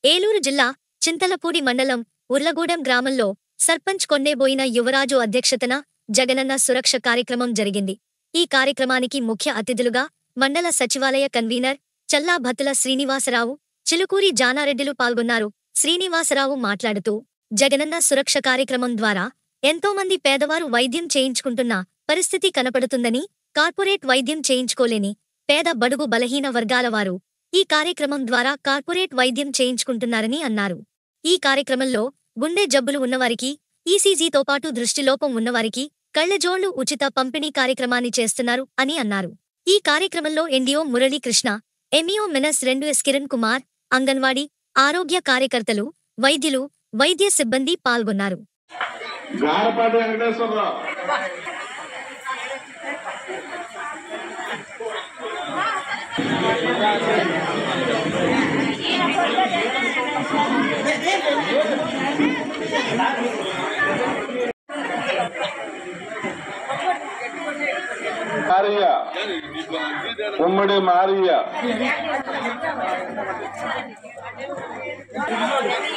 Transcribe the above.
ఏలూరు జిల్లా చింతలపూడి మండలం ఉర్లగూడెం గ్రామంలో సర్పంచ్ కొండేబోయిన యువరాజు అధ్యక్షతన జగనన్న సురక్ష కార్యక్రమం జరిగింది ఈ కార్యక్రమానికి ముఖ్య అతిథులుగా మండల సచివాలయ కన్వీనర్ చల్లా భత్తుల శ్రీనివాసరావు చిలుకూరి జానారెడ్డిలు పాల్గొన్నారు శ్రీనివాసరావు మాట్లాడుతూ జగనన్న సురక్ష కార్యక్రమం ద్వారా ఎంతోమంది పేదవారు వైద్యం చేయించుకుంటున్న పరిస్థితి కనపడుతుందని కార్పొరేట్ వైద్యం చేయించుకోలేని పేద బడుగు బలహీన వర్గాల వారు ఈ కార్యక్రమం ద్వారా కార్పొరేట్ వైద్యం చేయించుకుంటున్నారని అన్నారు ఈ కార్యక్రమంలో గుండె జబ్బులు ఉన్నవారికి ఈసీజీతో పాటు దృష్టిలోపం ఉన్నవారికి కళ్లజోళ్లు ఉచిత పంపిణీ కార్యక్రమాన్ని చేస్తున్నారు అని అన్నారు ఈ కార్యక్రమంలో ఎన్డీఓ మురళీకృష్ణ ఎంఈఓ మినస్ రెండు ఎస్ కిరణ్ కుమార్ అంగన్వాడీ ఆరోగ్య కార్యకర్తలు వైద్యులు వైద్య సిబ్బంది పాల్గొన్నారు గారపాటి వెంకటేశ్వరరావు మారియా ఉమ్మడి మారియా